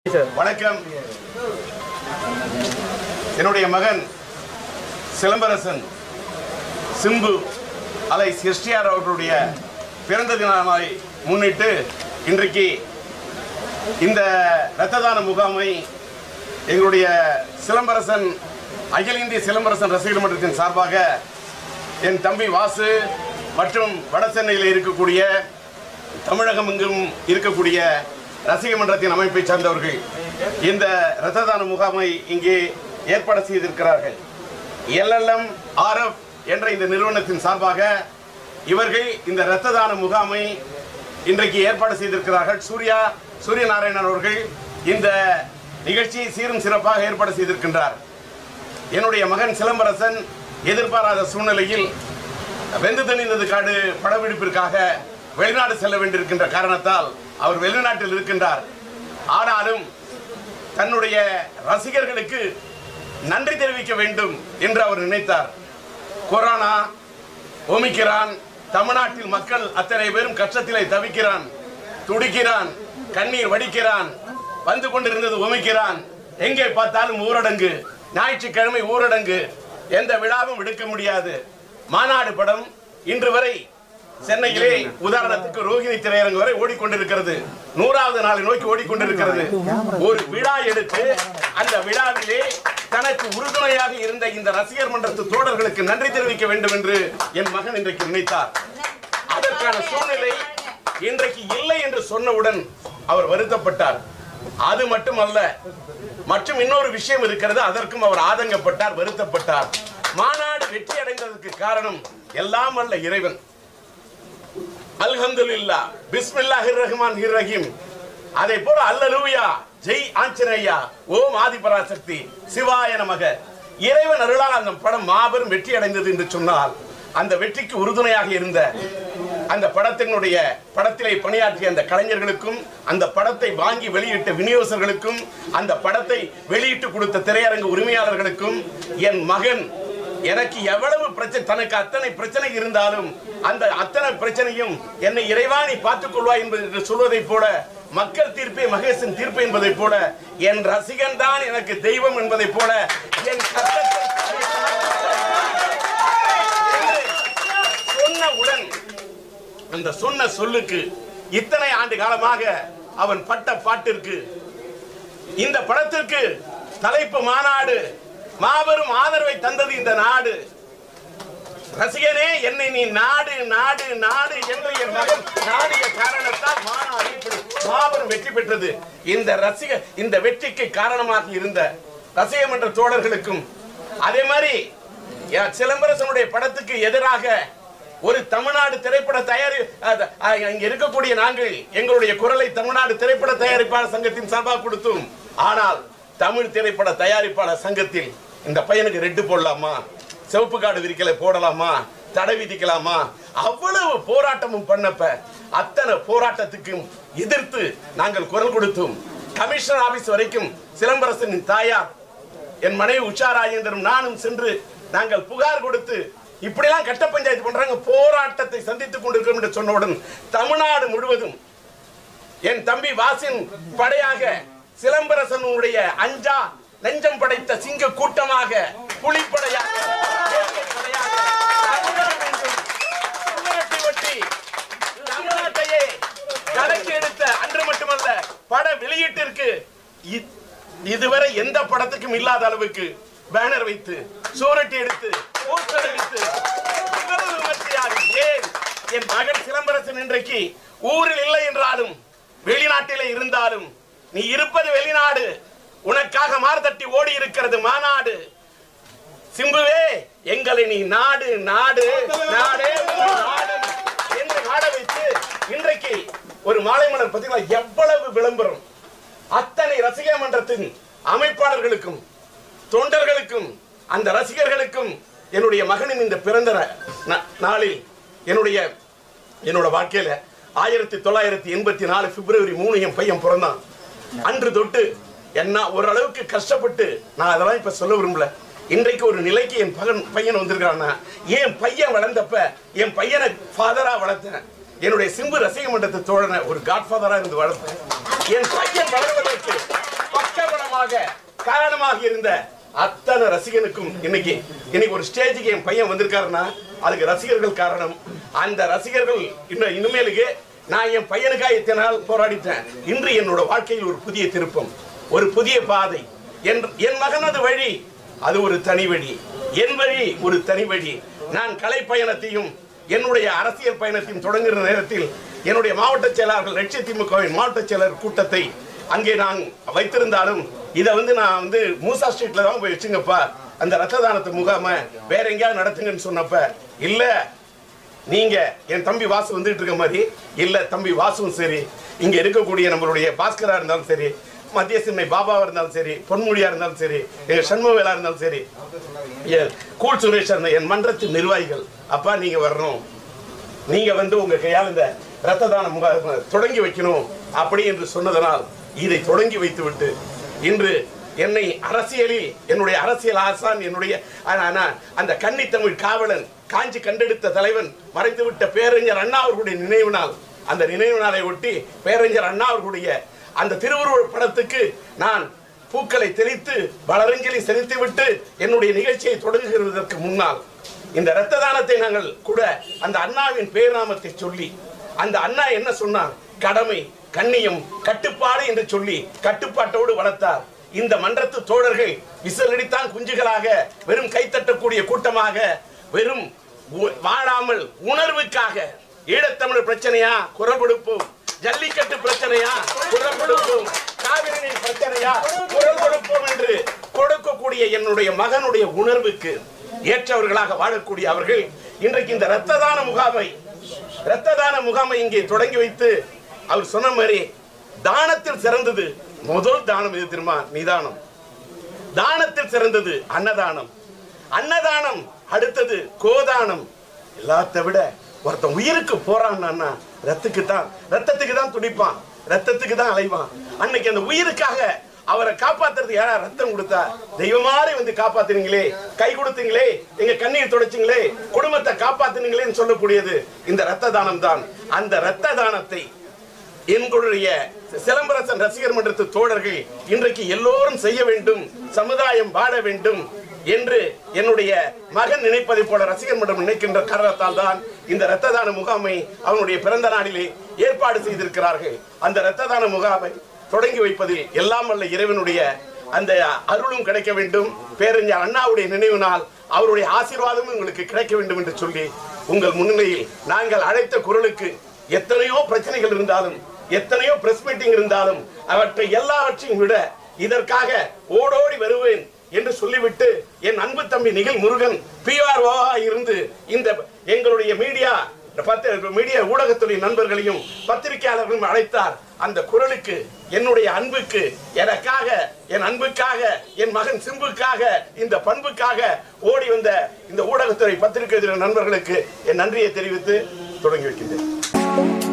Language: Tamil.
சார் வணக்கம் என்னுடைய மகன் சிலம்பரசன் சிம்பு அலை எஸ்டிஆர் அவர்களுடைய பிறந்த தினமாய் முன்னிட்டு இன்றைக்கு இந்த இரத்த தான முகாமை எங்களுடைய சிலம்பரசன் அகில இந்திய சிலம்பரசன் ரசிகர் மன்றத்தின் சார்பாக என் தம்பி வாசு மற்றும் வட சென்னையில் இருக்கக்கூடிய தமிழகம் எங்கும் இருக்கக்கூடிய ரசிக மன்றத்தின் அமைப்பை சார்ந்தவர்கள் இந்த இரத்த தான முகாமை இங்கே ஏற்பாடு செய்திருக்கிறார்கள் எல்எல்எம் ஆர்எஃப் என்ற இந்த நிறுவனத்தின் சார்பாக இவர்கள் இந்த இரத்த தான முகாமை இன்றைக்கு ஏற்பாடு செய்திருக்கிறார்கள் சூர்யா சூரிய நாராயணன் அவர்கள் இந்த நிகழ்ச்சியை சீரும் சிறப்பாக ஏற்பாடு செய்திருக்கின்றார் என்னுடைய மகன் சிலம்பரசன் எதிர்பாராத சூழ்நிலையில் வெந்து தணிந்தது காடு படப்பிடிப்பிற்காக வெளிநாடு செல்ல வேண்டியிருக்கின்ற காரணத்தால் அவர் வெளிநாட்டில் இருக்கின்றார் ஆனாலும் தன்னுடைய ரசிகர்களுக்கு நன்றி தெரிவிக்க வேண்டும் என்று அவர் நினைத்தார் கொரோனா ஒமிக்கிறான் தமிழ்நாட்டில் மக்கள் அத்தனை பேரும் கஷ்டத்திலே தவிக்கிறான் துடிக்கிறான் கண்ணீர் வடிக்கிறான் வந்து கொண்டிருந்தது ஒமிக்கிறான் எங்கே பார்த்தாலும் ஊரடங்கு ஞாயிற்றுக்கிழமை ஊரடங்கு எந்த விழாவும் எடுக்க முடியாது மாநாடு படம் இன்று வரை சென்னையிலே உதாரணத்துக்கு ரோகிணி திரையரங்கு வரை ஓடிக்கொண்டிருக்கிறது நூறாவது நாளை நோக்கி ஓடிக்கொண்டிருக்கிறது ஒரு விழா எடுத்து அந்த விழாவிலே தனக்கு உறுதுணையாக இருந்த இந்த ரசிகர் மன்றத்து தோழர்களுக்கு நன்றி தெரிவிக்க வேண்டும் என்று என் மகன் இன்றைக்கு நினைத்தார் அதற்கான சூழ்நிலை இன்றைக்கு இல்லை என்று சொன்னவுடன் அவர் வருத்தப்பட்டார் அது மட்டுமல்ல மற்றும் இன்னொரு விஷயம் இருக்கிறது அதற்கும் அவர் ஆதங்கப்பட்டார் வருத்தப்பட்டார் மாநாடு வெற்றி அடைந்ததற்கு காரணம் எல்லாம் அல்ல இறைவன் அல்ஹம்துலில்லா பிஸ்மில்லாஹிர் ரஹ்மான் ஹிர் ரஹீம் அதே போல அல்லலூயா ஜெய் ஆஞ்சநேயா ஓம் ஆதிபராசக்தி சிவாய நமக இறைவன் அருளால் அந்த படம் மாபெரும் வெற்றி அடைந்தது என்று சொன்னால் அந்த வெற்றிக்கு உறுதுணையாக இருந்த அந்த படத்தினுடைய படத்திலே பணியாற்றிய அந்த கலைஞர்களுக்கும் அந்த படத்தை வாங்கி வெளியிட்ட விநியோகர்களுக்கும் அந்த படத்தை வெளியிட்டு கொடுத்த திரையரங்கு உரிமையாளர்களுக்கும் என் மகன் எனக்கு எவ்வளவு பிரச்சனை தனக்கு அத்தனை பிரச்சனை இருந்தாலும் அந்த அத்தனை பிரச்சனையும் என்னை இறைவாணி பார்த்துக் கொள்வாய் என்பது என்று சொல்வதைப் போல மக்கள் தீர்ப்பே மகேசன் தீர்ப்பு என்பதைப் போல என் ரசிகன் தான் எனக்கு தெய்வம் என்பதைப் போல என் கஷ்டத்தை என்று சொன்னவுடன் அந்த சொன்ன சொல்லுக்கு இத்தனை ஆண்டு காலமாக அவன் பட்ட பாட்டிற்கு இந்த படத்திற்கு தலைப்பு மாநாடு மாபெரும் ஆதரவை தந்தது இந்த நாடு ரசிகனே என்னை நீ நாடு நாடு நாடு என்று என் மகன் நாடிய காரணத்தால் மாநாடு இப்படி மாபெரும் வெற்றி பெற்றது இந்த ரசிக இந்த வெற்றிக்கு காரணமாக இருந்த ரசிக மன்ற தோழர்களுக்கும் அதே மாதிரி ய- சிலம்பரசனுடைய படத்துக்கு எதிராக ஒரு தமிழ்நாடு திரைப்பட தயாரி அத- அ- இங்க இருக்கக்கூடிய நாங்கள் எங்களுடைய குரலை தமிழ்நாடு திரைப்பட தயாரிப்பாளர் சங்கத்தின் சார்பாக கொடுத்தோம் ஆனால் தமிழ் திரைப்பட தயாரிப்பாளர் சங்கத்தில் இந்த பையனுக்கு ரெட்டு போடலாமா சிவப்பு கார்டு விரிக்கலை போடலாமா தடை விதிக்கலாமா அவ்வளவு போராட்டமும் பண்ணப்ப அத்தனை போராட்டத்துக்கும் எதிர்த்து நாங்கள் குரல் கொடுத்தோம் கமிஷனர் ஆபீஸ் வரைக்கும் சிலம்பரசனின் தாயார் என் மனைவி உஷா ராஜேந்திரன் நானும் சென்று நாங்கள் புகார் கொடுத்து இப்படிலாம் கட்ட பஞ்சாயத்து பண்றாங்க போராட்டத்தை சந்தித்துக் கொண்டிருக்கிறோம் என்று சொன்னவுடன் தமிழ்நாடு முழுவதும் என் தம்பி வாசின் படையாக சிலம்பரசனுடைய அஞ்சா நெஞ்சம் படைத்த சிங்க கூட்டமாக புலிப்படையாக வேங்கை படையாக தமிழகம் எங்கும் சுவரொட்டி ஒட்டி தமிழ்நாட்டையே கணக்கு எடுத்த அன்று மட்டுமல்ல பட வெளியீட்டிற்கு இ- இதுவரை எந்த படத்துக்கும் இல்லாத அளவுக்கு பேனர் வைத்து சூரட்டி எடுத்து போஸ்டர் வைத்து இவ்வளவு விமர்சையாக ஏன் என் மகன் சிலம்பரசன் இன்றைக்கு ஊரில் இல்லை என்றாலும் வெளிநாட்டிலே இருந்தாலும் நீ இருப்பது வெளிநாடு உனக்காக மார்தட்டி ஓடி இருக்கிறது மாநாடு சிம்புவே எங்களை நீ நாடு நாடு நாடு நாடு என்று நாட வைத்து இன்றைக்கு ஒரு மாலை மலர் பார்த்தீங்களா எவ்வளவு விளம்பரம் அத்தனை ரசிக மன்றத்தின் அமைப்பாளர்களுக்கும் தொண்டர்களுக்கும் அந்த ரசிகர்களுக்கும் என்னுடைய மகனின் இந்த பிறந்த நா- நா- நாளில் என்னுடைய என்னோட வாழ்க்கையில ஆயிரத்தி தொள்ளாயிரத்தி எண்பத்தி நாலு பிப்ரவரி மூணு என் பையன் பிறந்தான் அன்று தொட்டு என்ன ஓரளவுக்கு கஷ்டப்பட்டு நான் அதெல்லாம் இப்ப சொல்ல விரும்பல இன்றைக்கு ஒரு நிலைக்கு என் பகன் பையன் வந்திருக்கான்னா என் பையன் வளர்ந்தப்ப என் பையனை ஃபாதரா வளர்த்தேன் என்னுடைய சிம்பு ரசிக மன்றத்தை தோழனை ஒரு காட்ஃபாதரா இருந்து வளர்த்தேன் என் பையன் வளர்வதற்கு உருவாக காரணமாக இருந்த அத்தனை ரசிகனுக்கும் இன்னைக்கு இன்னைக்கு ஒரு ஸ்டேஜுக்கு என் பையன் வந்திருக்காருன்னா அதுக்கு ரசிகர்கள் காரணம் அந்த ரசிகர்கள் இன்னும் இனிமேலுக்கு நான் என் பையனுக்காக இத்தனை நாள் போராடிட்டேன் இன்று என்னோட வாழ்க்கையில் ஒரு புதிய திருப்பம் ஒரு புதிய பாதை என் என் மகனது வழி அது ஒரு தனி வழி என் வழி ஒரு தனி வழி நான் கலை பயணத்தையும் என்னுடைய அரசியல் பயணத்தையும் தொடங்குகிற நேரத்தில் என்னுடைய மாவட்ட செயலாளர்கள் லட்சிய திமுகவின் மாவட்ட செயலர் கூட்டத்தை அங்கே நான் வைத்திருந்தாலும் இதை வந்து நான் வந்து மூசா ஸ்ட்ரீட்ல தான் போய் வச்சுங்கப்பா அந்த ரத்த தானத்து முகாம வேற எங்கேயாவது நடத்துங்கன்னு சொன்னப்ப இல்ல நீங்க என் தம்பி வாசு வந்துட்டு இருக்க மாதிரி இல்ல தம்பி வாசுவும் சரி இங்க இருக்கக்கூடிய நம்மளுடைய பாஸ்கரா இருந்தாலும் சரி மத்திய சின்னை பாபாவா இருந்தாலும் சரி பொன்முடியா இருந்தாலும் சரி எங்க சண்முகவேலா இருந்தாலும் சரி என் கூல் சுரேஷ் இருந்த என் மன்றத்தின் நிர்வாகிகள் அப்பா நீங்க வரணும் நீங்க வந்து உங்க கையால் இந்த ரத்த தானம் முகாம் தொடங்கி வைக்கணும் அப்படி என்று சொன்னதனால் இதை தொடங்கி வைத்துவிட்டு இன்று என்னை அரசியலில் என்னுடைய அரசியல் ஆசான் என்னுடைய ஆனா, ஆனா, அந்த கன்னி தமிழ் காவலன் காஞ்சி கண்டெடுத்த தலைவன் மறைத்துவிட்ட பேரறிஞர் அண்ணா அவர்களுடைய நினைவு நாள் அந்த நினைவு நாளை ஒட்டி பேரறிஞர் அண்ணா அவர்களுடைய அந்த திருவுருவ படத்துக்கு நான் பூக்களை தெளித்து வளரஞ்சலி செலுத்திவிட்டு என்னுடைய நிகழ்ச்சியை தொடங்குகிறதற்கு முன்னால் இந்த இரத்த தானத்தை நாங்கள் கூட அந்த அண்ணாவின் பேர்நாமத்தை சொல்லி அந்த அண்ணா என்ன சொன்னார் கடமை கண்ணியம் கட்டுப்பாடு என்று சொல்லி கட்டுப்பாட்டோடு வளர்த்தார் இந்த மன்றத்து தோழர்கள் விசிலடித்தான் குஞ்சுகளாக வெறும் கைத்தட்டக்கூடிய கூட்டமாக வெறும் உ- வாழாமல் உணர்வுக்காக ஈழத்தமிழர் பிரச்சனையா குரல் கொடுப்போம் ஜல்லிக்கட்டு பிரச்சனையா குரல் கொடுப்போம் காவிரி நீர் பிரச்சனையா குரல் கொடுப்போம் என்று கொடுக்கக்கூடிய என்னுடைய மகனுடைய உணர்வுக்கு ஏற்றவர்களாக வாழக்கூடிய அவர்கள் இன்றைக்கு இந்த இரத்த தான முகாமை இரத்த தான முகாமை இங்கே தொடங்கி வைத்து அவர் சொன்ன மாதிரி தானத்தில் சிறந்தது முதல் தானம் எது தெரியுமா நிதானம் தானத்தில் சிறந்தது அன்னதானம் அன்னதானம் அடுத்தது கோதானம் எல்லாத்த விட ஒருத்தன் உயிருக்கு போறான்னா ரத்துக்கு தான் ரத்தத்துக்கு தான் துடிப்பான் ரத்தத்துக்கு தான் அலைவான் அன்னைக்கு அந்த உயிருக்காக அவரை காப்பாத்துறது யாரா ரத்தம் கொடுத்தா தெய்வமாரி வந்து காப்பாத்துனீங்களே கை கொடுத்தீங்களே எங்க கண்ணீர் துடைச்சிங்களே குடும்பத்தை காப்பாத்துனீங்களேன்னு சொல்லக்கூடியது இந்த ரத்த தானம் தான் அந்த ரத்த தானத்தை எங்களுடைய சிலம்பரசன் ரசிகர் மன்றத்து தோழர்கள் இன்றைக்கு எல்லோரும் செய்ய வேண்டும் சமுதாயம் வாழ வேண்டும் என்று என்னுடைய மகன் நினைப்பதை போல ரசிகர் மன்றம் நினைக்கின்ற காரணத்தால் தான் இந்த இரத்த தான முகாமை அவனுடைய பிறந்த நாளிலே ஏற்பாடு செய்திருக்கிறார்கள் அந்த இரத்த தான முகாமை தொடங்கி வைப்பதில் எல்லாம் வல்ல இறைவனுடைய அந்த அருளும் கிடைக்க வேண்டும் பேரறிஞர் அண்ணாவுடைய நினைவு நாள் அவருடைய ஆசீர்வாதமும் உங்களுக்கு கிடைக்க வேண்டும் என்று சொல்லி உங்கள் முன்னிலையில் நாங்கள் அழைத்த குரலுக்கு எத்தனையோ பிரச்சனைகள் இருந்தாலும் எத்தனையோ பிரஸ் மீட்டிங் இருந்தாலும் அவற்றை எல்லாவற்றையும் விட இதற்காக ஓடோடி வருவேன் என்று சொல்லிவிட்டு என் அன்பு தம்பி நிகில் முருகன் பிஆர்ஓவா இருந்து இந்த எங்களுடைய மீடியா பத்து மீடியா ஊடகத்துறை நண்பர்களையும் பத்திரிகையாளர்களையும் அழைத்தார் அந்த குரலுக்கு என்னுடைய அன்புக்கு எனக்காக என் அன்புக்காக என் மகன் சிம்புக்காக இந்த பண்புக்காக ஓடி வந்த இந்த ஊடகத்துறை பத்திரிகை நண்பர்களுக்கு என் நன்றியை தெரிவித்து தொடங்கி வைக்கின்றேன்